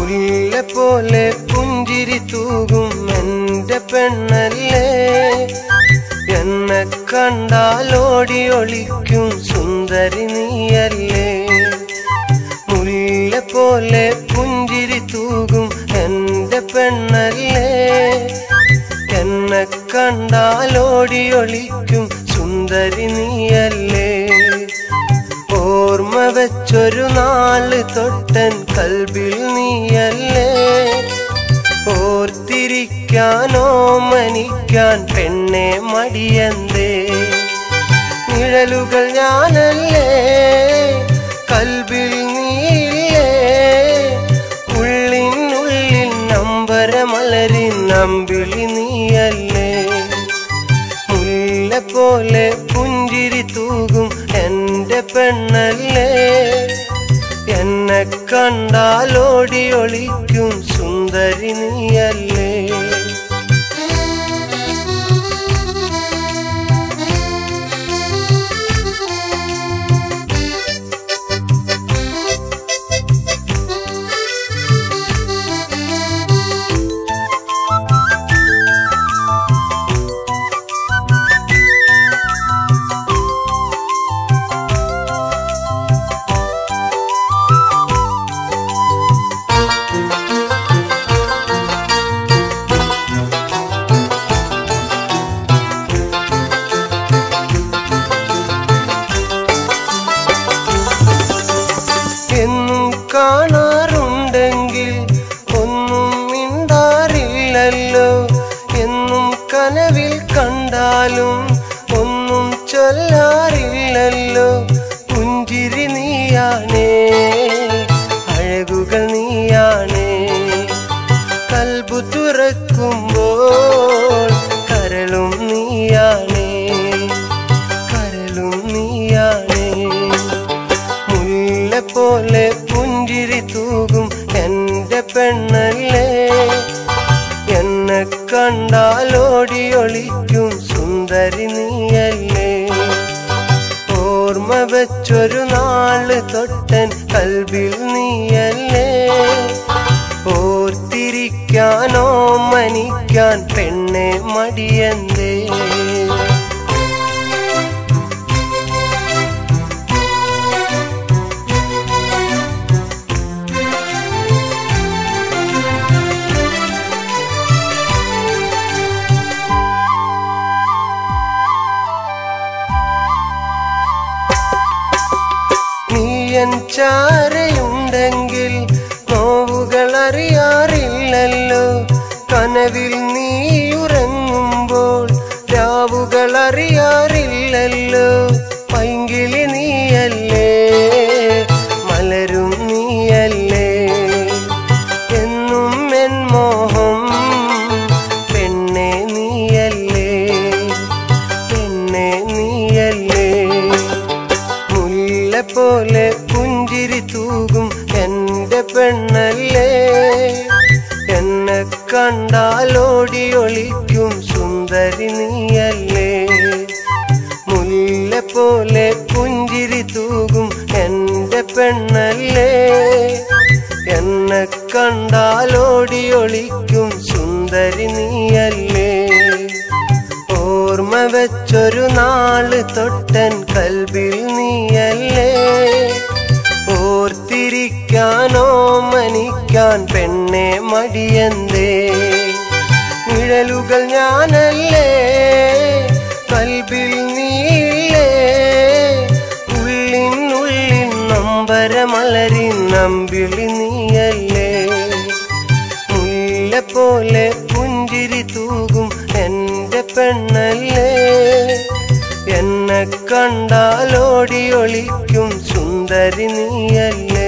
മുല്ല പോലെ പുഞ്ചിരി തൂകും എന്റെ പെണ്ണല്ലേ എന്നെ കണ്ടാൽ ഓടി ഒളിക്കും സുന്ദരി നീയല്ലേ മുല്ല പോലെ പുഞ്ചിരി തൂകും എന്റെ പെണ്ണല്ലേ എന്നെ കണ്ടാൽ ഓടി ഒളിക്കും സുന്ദരി നീയല്ലേ ഓർമ്മ വെച്ചൊരു നാള് തൊട്ടൻ കൽബിൽ നീയല്ലേ ഓർത്തിരിക്കാനോ മനിക്കാൻ പെണ്ണെ മടിയന്തേ നിഴലുകൾ ഞാനല്ലേ കൽബിൽ നീയില്ലേ ഉള്ളിനുള്ളിൽ നമ്പരമലരിൻ നമ്പിളി നീയല്ലേ മുല്ല പോലെ പുഞ്ചിരി തൂകും എന്റെ പെണ്ണല്ലേ എന്നെ കണ്ടാൽ ഓടി ഒളിക്കും സുന്ദരി നീയല്ലേ എന്നും കാണാറുണ്ടെങ്കിൽ ഒന്നും മിണ്ടാറില്ലല്ലോ എന്നും കനവിൽ കണ്ടാലും ഒന്നും ചൊല്ലാറില്ലല്ലോ പുഞ്ചിരി നീയാണേ അഴകുകൾ നീയാണേ കൽബു തുറക്കുമ്പോൾ കരളും നീയാണേ കരളും നീയാണേ മുല്ല പോലെ പുഞ്ചിരി തൂകും എന്റെ പെണ്ണല്ലേ എന്നെ കണ്ടാൽ ഓടി ഒളിക്കും സുന്ദരി നീയല്ലേ ഓർമ്മ വെച്ചൊരു നാള് തൊട്ടൻ കൽബിൽ നീയല്ലേ ഓർത്തിരിക്കാനോ മനിക്കാൻ പെണ്ണെ മടിയന്തേ നീയൻ ചാരയുണ്ടെങ്കിൽ നോവുകൾ അറിയാറില്ലല്ലോ കനവിൽ നീ ഉറങ്ങുമ്പോൾ രാവുകൾ അറിയാറില്ലല്ലോ പൈങ്കിളി നീയല്ലേ മലരും നീയല്ലേ എന്നും എൻ മോഹം പെണ്ണെ നീയല്ലേ പെണ്ണെ നീയല്ലേ മുല്ല പോലെ പുഞ്ചിരി തൂകും എന്റെ പെണ്ണല്ലേ എന്നെ കണ്ടാൽ ഓടി ഒളിക്കും സുന്ദരി നീയല്ലേ മുല്ല പോലെ പുഞ്ചിരി തൂകും എന്റെ പെണ്ണല്ലേ എന്നെ കണ്ടാൽ ഓടി ഒളിക്കും സുന്ദരി നീയല്ലേ ഓർമ്മ വെച്ചൊരു നാള് തൊട്ടൻ കൽബിൽ നീയല്ലേ ഓർത്തിരിക്കാനോ മനിക്കാൻ പെണ്ണെ മടിയന്തേ നിഴലുകൾ ഞാനല്ലേ കൽബിൽ നീയില്ലേ ഉള്ളിനുള്ളിൽ നമ്പരമലരി നമ്പിളി നീയല്ലേ മുല്ല പോലെ പുഞ്ചിരി തൂകും എന്റെ പെണ്ണല്ലേ എന്നെ കണ്ടാൽ ഓടി ഒളിക്കും സുന്ദരി നീയല്ലേ